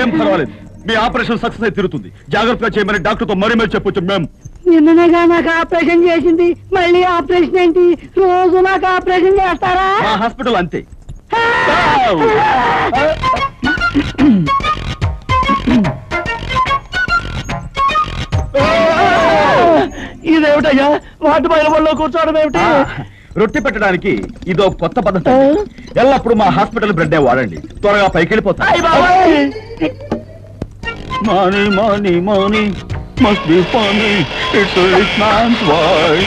ఏం పర్వాలేదు మీ operation success అయి తిరుగుతుంది జాగ్రత్తగా చేయమని డాక్టర్ తో మరీ మరి చెప్పొచ్చు మేము నిన్ననేగా నాకు ఆపరేషన్ చేసింది మళ్ళీ ఆపరేషన్ ఏంటి రోజు నాకు ఆపరేషన్ చేస్తారా మా హాస్పిటల్ అంతే ఇదేమిటయ్యా వాటి పైన వాళ్ళు కూర్చోవడం ఏమిటి ఆ, రొట్టె పెట్టడానికి ఇదో కొత్త పద్ధతి ఎల్లప్పుడు మా హాస్పిటల్ బ్రెడ్ వాడండి త్వరగా పైకి వెళ్ళిపోతా అయ్ బాబోయ్! Money, money, money must be funny. It's a rich man's world.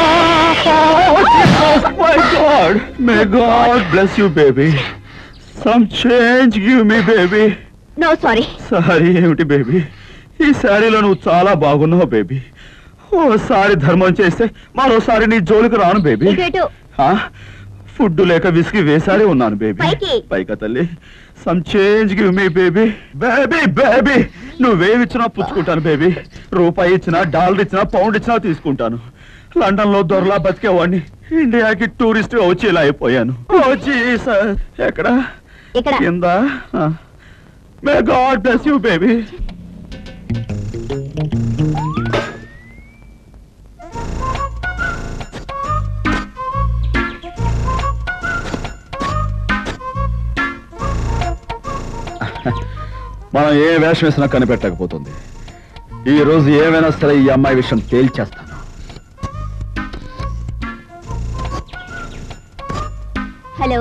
Oh my God! May God bless you, baby. Some change give me, baby. No sorry sorry ఏమిటి బేబీ ఈ శారీలో నువ్వు చాలా బాగున్నావు బేబీ ఓసారి ధర్మం చేస్తే మరోసారి నీ జోలికి రాను బేబీ ఇటు ఇటు ఆ? ఫుడ్ లేక విసిగి వేసారి ఉన్నాను బేబీ పైకి. పైకా తల్లి some change give me baby baby baby నువ్వేమిచ్చినా పుచ్చుకుంటాను బేబీ రూపాయి ఇచ్చినా డాలర్ ఇచ్చినా పౌండ్ ఇచ్చినా తీసుకుంటాను లండన్ లో దొరలా బతికేవాడిని ఇండియాకి టూరిస్ట్ గా వచ్చి ఇలా అయిపోయాను ఓ జీసస్. ఎక్కడ ఇక్కడ కింద may god bless you baby మనం ఏ వేషం వేసినా కనిపెట్టకపోతుంది ఈ రోజు ఏమైనా సరే ఈ అమ్మాయి విషయం తేల్చేస్తాను హలో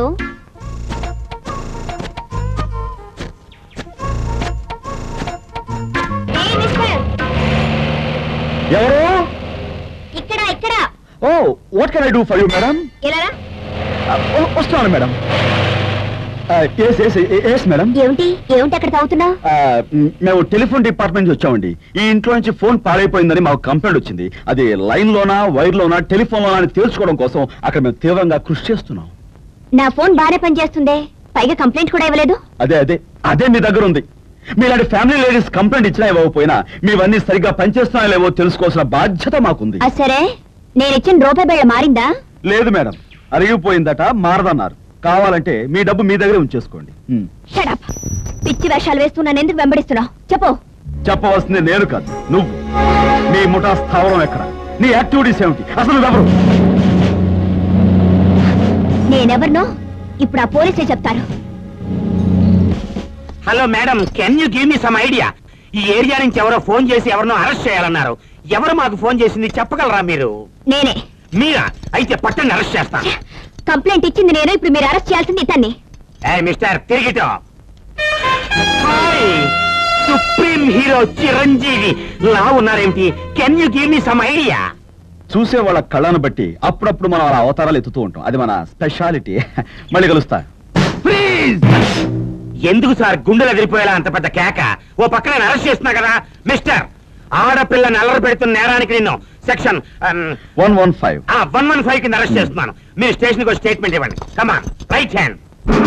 ఏ మిస్టర్ ఎవరు ఇక్కడ ఇక్కడ oh what can I do for you madam ఇలా రా. వస్తున్నాను madam yes yes yes madam ఏమిటి ఏమిటి అక్కడ తాగుతున్నా ఆ, మ్, మేము టెలిఫోన్ డిపార్ట్మెంట్ నుంచి వచ్చామండి ఈ ఇంట్లో నుంచి ఫోన్ పాడైపోయిందని మాకు కంప్లైంట్ వచ్చింది అది లైన్ లోనా వైర్ లోనా టెలిఫోన్ లోనా అని తేల్చుకోవడం కోసం అక్కడ మేము తీవ్రంగా కృషి చేస్తున్నాం నా ఫోన్ బాగానే పనిచేస్తుందే పైగా కంప్లైంట్ కూడా ఇవ్వలేదు అదే అదే అదే మీ దగ్గర ఉంది మీలాంటి ఫ్యామిలీ లేడీస్ కంప్లైంట్ ఇచ్చినా ఇవ్వకపోయినా మీవన్నీ సరిగ్గా పనిచేస్తున్నాయో లేవో తెలుసుకోవాల్సిన బాధ్యత మాకుంది అది సరే నేను ఇచ్చిన రూపాయి బిళ్ళ మారిందా లేదు మేడం అరిగిపోయిందట మారదన్నారు కావాలంటే మీ డబ్బు మీ దగ్గరే ఉంచేసుకోండి మ్. షడప్ పిచ్చి వేషాలు వేస్తూ నన్ను ఎందుకు వెంబడిస్తున్నావు చెప్పు చెప్పవలసింది నేను కాదు నువ్వు నీ ముఠా స్థావరం ఎక్కడ నీ యాక్టివిటీస్ ఏమిటి అసలు ఎవరు నేనెవరినో ఇప్పుడు ఆ పోలీసే చెప్తారు hello madam can you give me some idea ఈ ఏరియా నుంచి ఎవరో ఫోన్ చేసి ఎవరినో అరెస్ట్ చేయాలన్నారు ఎవరు మాకు ఫోన్ చేసింది చెప్పగలరా మీరు నేనే మీరా అయితే పట్టండి అరెస్ట్ చేస్తాను కంప్లైంట్ ఇచ్చింది నేను ఇప్పుడు మీరు అరెస్ట్ చేయాల్సింది ఇతన్ని ఏ మిస్టర్ తిరిగితో హాయ్ సుప్రీం హీరో చిరంజీవి లా ఉన్నారేమిటి can you give me some idea చూసే వాళ్ళ కళ్ళను బట్టి అప్పుడప్పుడు మనం అలా అవతారాలు ఎత్తుతూ ఉంటాం అది మన స్పెషాలిటీ మళ్ళీ కలుస్తా ప్లీజ్ ఎందుకు సార్ గుండెలు ఎదిరిపోయేలా అంత పెద్ద కేక ఓ పక్కన నేను అరెస్ట్ చేస్తున్నా కదా మిస్టర్ ఆడపిల్లని అల్లరి పెడుతున్న నేరానికి నిన్ను section one one five one one five కింద అరెస్ట్ చేస్తున్నాను మీరు స్టేషన్ కి స్టేట్మెంట్ ఇవ్వండి come on right hand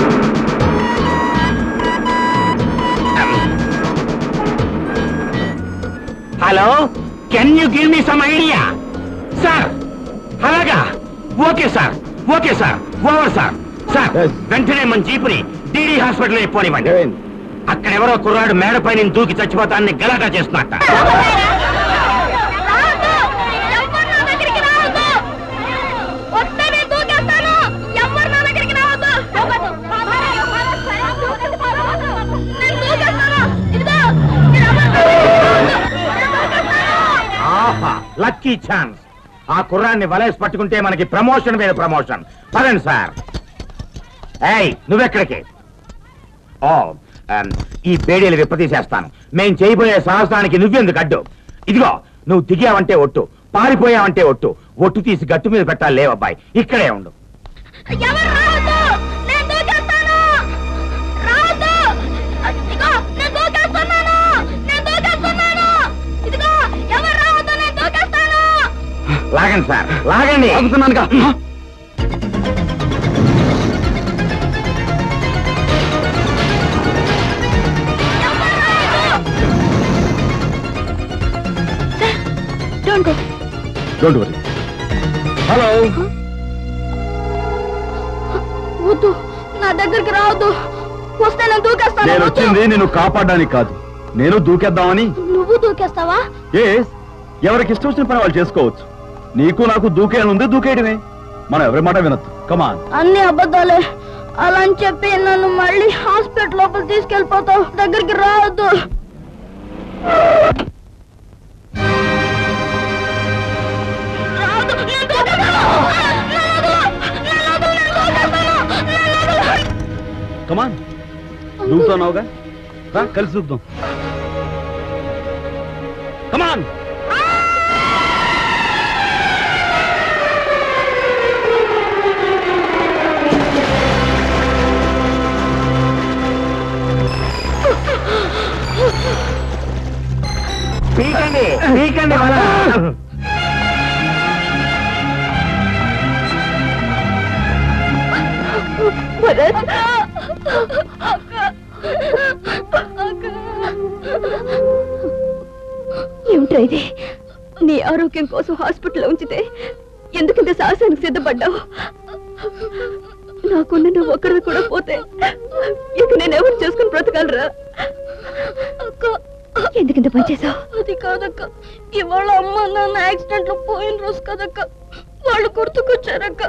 hello can you give me some idea sir అలాగా okay sir okay sir over sir sir Yes. వెంటనే మన జీపుని డీడీ హాస్పిటల్ పోనివ్వండి ఏమైంది? అక్కడ ఎవరో కుర్రాడు మేడపై నేను దూకి చచ్చిపోతానని గలాటా చేస్తున్నట్ట ఆహా లక్కీ ఛాన్స్ ఆ కుర్రాన్ని వలేసి పట్టుకుంటే మనకి ప్రమోషన్ మీద ప్రమోషన్ పదండి సార్ ఏయ్ నువ్వెక్కడికి ఓ ఆమ్, ఈ బేడీలు విప్పతీసేస్తాను మేం చేయబోయే సాహసానికి నువ్వెందుకు అడ్డు ఇదిగో నువ్వు దిగావంటే ఒట్టు పారిపోయావంటే ఒట్టు ఒట్టు తీసి గట్టు మీద పెట్టాలి లేవబ్బాయి ఇక్కడే ఉండు లాగండి సార్ లాగండి ఆగుతున్నానుగా don't go don't worry hello వద్దు నా దగ్గరికి రావద్దు వస్తే నేను దూకేస్తాను నేను వద్దు. వచ్చింది నిన్ను కాపాడడానికి కాదు నేను దూకేద్దామని నువ్వు దూకేస్తావా ఏ ఎవరికి ఇష్టం వచ్చిన పని వాళ్ళు చేసుకోవచ్చు నీకు నాకు దూకేయాలనుంది దూకేయడమే మనం ఎవరి మాట వినొద్దు కమాన్ అన్ని అబద్ధాలే అలా అని చెప్పి నన్ను మళ్ళీ హాస్పిటల్ లోపల తీసుకెళ్ళిపోతావు దగ్గరికి రావద్దు రావద్దు, నేను దూకేస్తాను. నన్ను వదలు, నన్ను వదలు, నేను దూకేస్తాను. నన్ను వదలు. కమాన్ దూకుతున్నావుగా రా కలిసి చూద్దాం కమాన్ పీకండి పీకండి వల. ఏమిట్రా ఇది నీ ఆరోగ్యం కోసం హాస్పిటల్లో ఉంచితే ఎందుకింత సాహసానికి సిద్ధపడ్డావు నాకున్న నువ్వు ఒక్కరిది కూడా పోతే ఇక నేను ఎవరు చేసుకుని బ్రతకాలరా ఎందుకింత పని చేసావు అది కాదక్క ఇవాళ అమ్మ నాన్న యాక్సిడెంట్ లో పోయిన రోజు కదక్క వాళ్ళు గుర్తుకొచ్చారక్క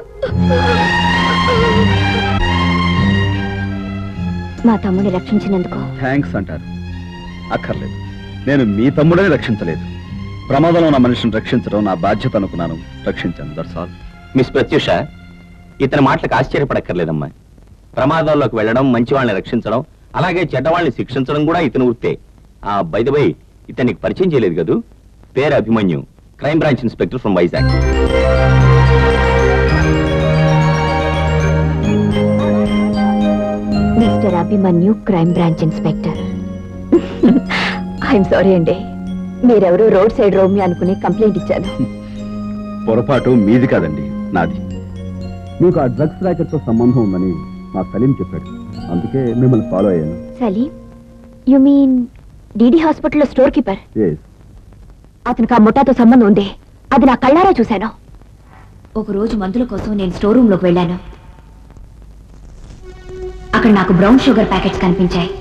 మా తమ్ముడిని రక్షించినందుకు థ్యాంక్స్ అంటారు అక్కర్లేదు నేను మీ తమ్ముడని రక్షించలేదు ప్రమాదంలో ఉన్న మనిషిని రక్షించడం నా బాధ్యత అనుకున్నాను రక్షించాను దట్స్ ఆల్ మిస్ ప్రత్యూష ఇతని మాటలకు ఆశ్చర్యపడక్కర్లేదమ్మా ప్రమాదాల్లోకి వెళ్ళడం మంచి వాళ్ళని రక్షించడం అలాగే చెడ్డవాళ్ళని శిక్షించడం కూడా ఇతని వృత్తే ఆ బై ఇతనికి పరిచయం చేయలేదు కదూ పేరు Abhimanyu crime branch inspector from Vizag mister Abhimanyu crime branch inspector I'm sorry అండి మీరెవరో రోడ్ సైడ్ రోమి అనుకుని కంప్లైంట్ ఇచ్చాను పొరపాటు మీది కాదండి నాది మీకు ఆ డ్రగ్స్ ర్యాకెట్ తో సంబంధం ఉందని మా సలీం చెప్పాడు అందుకే మిమ్మల్ని ఫాలో అయ్యాను సలీం యు మీన్ డిడి హాస్పిటల్లో స్టోర్ కీపర్ అతనికి ఆ ముఠాతో సంబంధం ఉంది అది నా కళ్ళారా చూశాను ఒక రోజు మందుల కోసం నేను స్టోర్ రూమ్ లోకి వెళ్ళాను అక్కడ నాకు బ్రౌన్ షుగర్ ప్యాకెట్స్ కనిపించాయి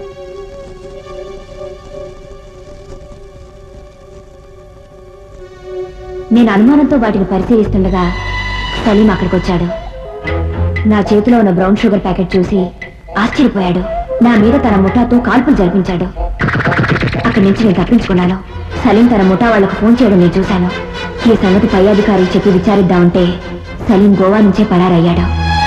నేను అనుమానంతో వాటిని పరిశీలిస్తుండగా సలీం అక్కడికి వచ్చాడు నా చేతిలో ఉన్న బ్రౌన్ షుగర్ ప్యాకెట్ చూసి ఆశ్చర్యపోయాడు నా మీద తన ముఠాతో కాల్పులు జరిపించాడు అక్కడి నుంచి నేను తప్పించుకున్నాను సలీం తన ముఠా వాళ్లకు ఫోన్ చేయడం నేను చూశాను ఈ సంగతి పై అధికారికి చెప్పి విచారిద్దామంటే సలీం గోవా నుంచే పరారయ్యాడు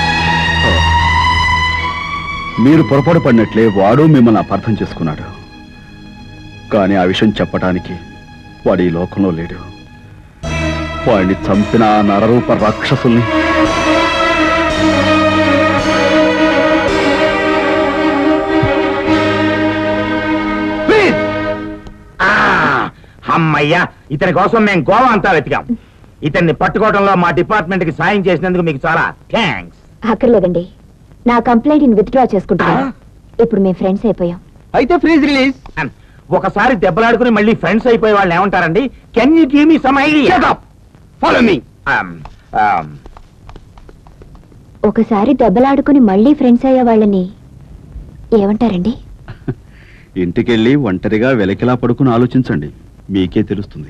మీరు పొరపాటు పడినట్లే వాడు మిమ్మల్ని అపార్థం చేసుకున్నాడు కానీ ఆ విషయం చెప్పడానికి వాడు ఈ లోకంలో లేడు వాడిని చంపిన ఆ నరరూప రాక్షసుల్ని ఆ, అమ్మయ్యా ఇతని కోసం మేము గోవా అంతా వెతికాం ఇతన్ని పట్టుకోవడంలో మా డిపార్ట్మెంట్ కి సాయం చేసినందుకు మీకు చాలా థ్యాంక్స్ అక్కర్లేదండి నా కంప్లైంట్ విత్డ్రా చేసుకుంటున్నాను ఇప్పుడు మేము ఫ్రెండ్స్ అయిపోయాం అయితే ఫ్రీజ్ రిలీజ్ ఒకసారి దెబ్బలాడుకుని మళ్ళీ ఫ్రెండ్స్ అయిపోయే వాళ్ళు ఏమంటారండి can you give me some idea follow me ఒకసారి దెబ్బలాడుకుని మళ్ళీ ఫ్రెండ్స్ అయ్యే వాళ్ళని ఏమంటారండి ఇంటికెళ్ళి ఒంటరిగా వెలకిలా పడుకుని ఆలోచించండి మీకే తెలుస్తుంది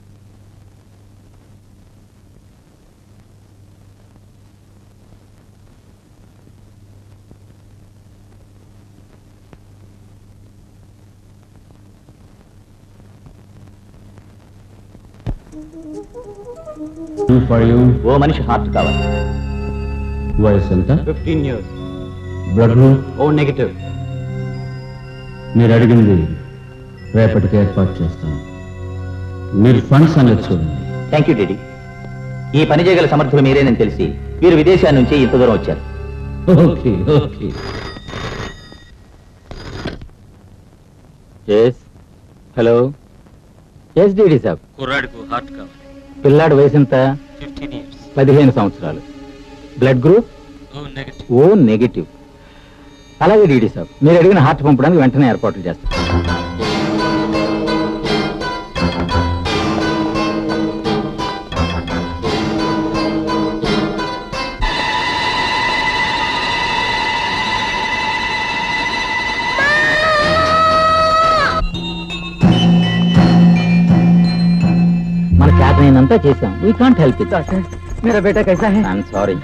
ఓ మనిషి హార్ట్ కావాలి వయసు ఎంత fifteen years blood group O negative మీరు అడిగింది రేపటికి ఏర్పాటు చేస్తాను మీరు ఫండ్స్ అనేది చూడండి థ్యాంక్ యూ డెడీ ఈ పని చేయగల సమర్థులు మీరేనని తెలిసి వీరు విదేశాల నుంచి ఇంత దూరం వచ్చారు okay okay yes hello yes D సాబ్ కుర్రాడికి హార్ట్ కావాలి పిల్లాడి వయసు ఎంత ఫిఫ్టీన్ ఇయర్స్ పదిహేను సంవత్సరాలు blood group O negative O negative అలాగే డీడీ సాబ్ మీరు అడిగిన హార్ట్ పంపడానికి వెంటనే ఏర్పాట్లు చేస్తాం చేసాం we can't help it doctor मेरा बेटा कैसा है ఐఎమ్ సారీ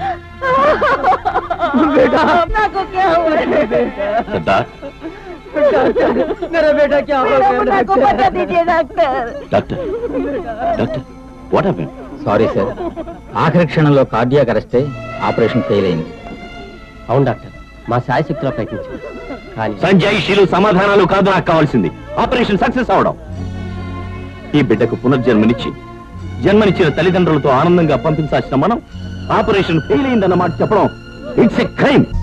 बेटा को क्या हुआ है పెద్ద डॉक्टर मेरा बेटा क्या हो गया डॉक्टर दीजिए doctor doctor doctor what happen sorry sir ఆఖరి క్షణంలో కార్డియాక్ అరెస్టే ఆపరేషన్ ఫెయిల్ అయింది అవును డాక్టర్ మా శాయశక్తిలో ప్రయత్నించాం కానీ సంజయ్ శీలు సమాధానాలు కాదు నాకు కావాల్సింది ఆపరేషన్ సక్సెస్ అవడం ఈ బిడ్డకు పునర్జన్మనిచ్చి జన్మనిచ్చిన తల్లిదండ్రులతో ఆనందంగా పంపించాల్సిన మనం ఆపరేషన్ ఫెయిల్ అయిందన్నమాట చెప్పడం ఇట్స్ ఎ క్రైమ్